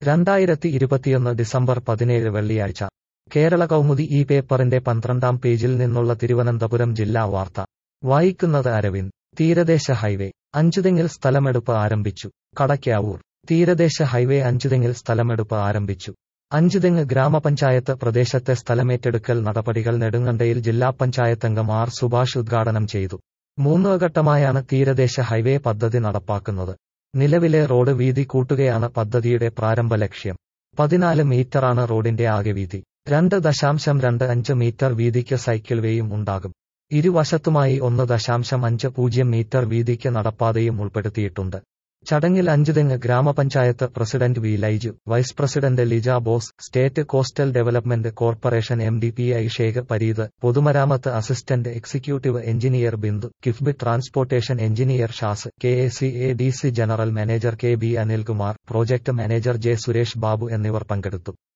രണ്ടായിരത്തി ഇരുപത്തിയൊന്ന് ഡിസംബർ പതിനേഴ് വെള്ളിയാഴ്ച കേരള കൗമുദി ഈ പേപ്പറിന്റെ പന്ത്രണ്ടാം പേജിൽ നിന്നുള്ള തിരുവനന്തപുരം ജില്ലാ വാർത്ത വായിക്കുന്നത് അരവിന്ദ് തീരദേശ ഹൈവേ അഞ്ചുതെങ്ങിൽ സ്ഥലമെടുപ്പ് ആരംഭിച്ചു കടയ്ക്കാവൂർ തീരദേശ ഹൈവേ അഞ്ചുതെങ്ങിൽ സ്ഥലമെടുപ്പ് ആരംഭിച്ചു അഞ്ചുതെങ്ങ് ഗ്രാമപഞ്ചായത്ത് പ്രദേശത്തെ സ്ഥലമേറ്റെടുക്കൽ നടപടികൾ നെടുങ്കണ്ടയിൽ ജില്ലാ പഞ്ചായത്തംഗം ആർ സുഭാഷ് ഉദ്ഘാടനം ചെയ്തു മൂന്ന് ഘട്ടമായാണ് തീരദേശ ഹൈവേ പദ്ധതി നടപ്പാക്കുന്നത് നിലവിലെ റോഡ് വീതി കൂട്ടുകയാണ് പദ്ധതിയുടെ പ്രാരംഭ ലക്ഷ്യം പതിനാല് മീറ്ററാണ് റോഡിന്റെ ആകെ വീതി രണ്ട് ദശാംശം രണ്ട് അഞ്ച് മീറ്റർ വീതിക്ക് സൈക്കിൾ വേയും ഉണ്ടാകും ഇരുവശത്തുമായി ഒന്ന് ദശാംശം അഞ്ച് പൂജ്യം മീറ്റർ വീതിക്ക് നടപ്പാതയും ഉൾപ്പെടുത്തിയിട്ടുണ്ട് ചടങ്ങിൽ അഞ്ചുതെങ്ങ് ഗ്രാമപഞ്ചായത്ത് president V Laiju vice president Lija Bose state coastal development corporation M D P I Sheikh Pareeth പൊതുമരാമത്ത് assistant executive engineer Bindu KIIFB transportation engineer Shaz K A C A D C general manager K B Anilkumar project manager J Suresh Babu എന്നിവർ പങ്കെടുത്തു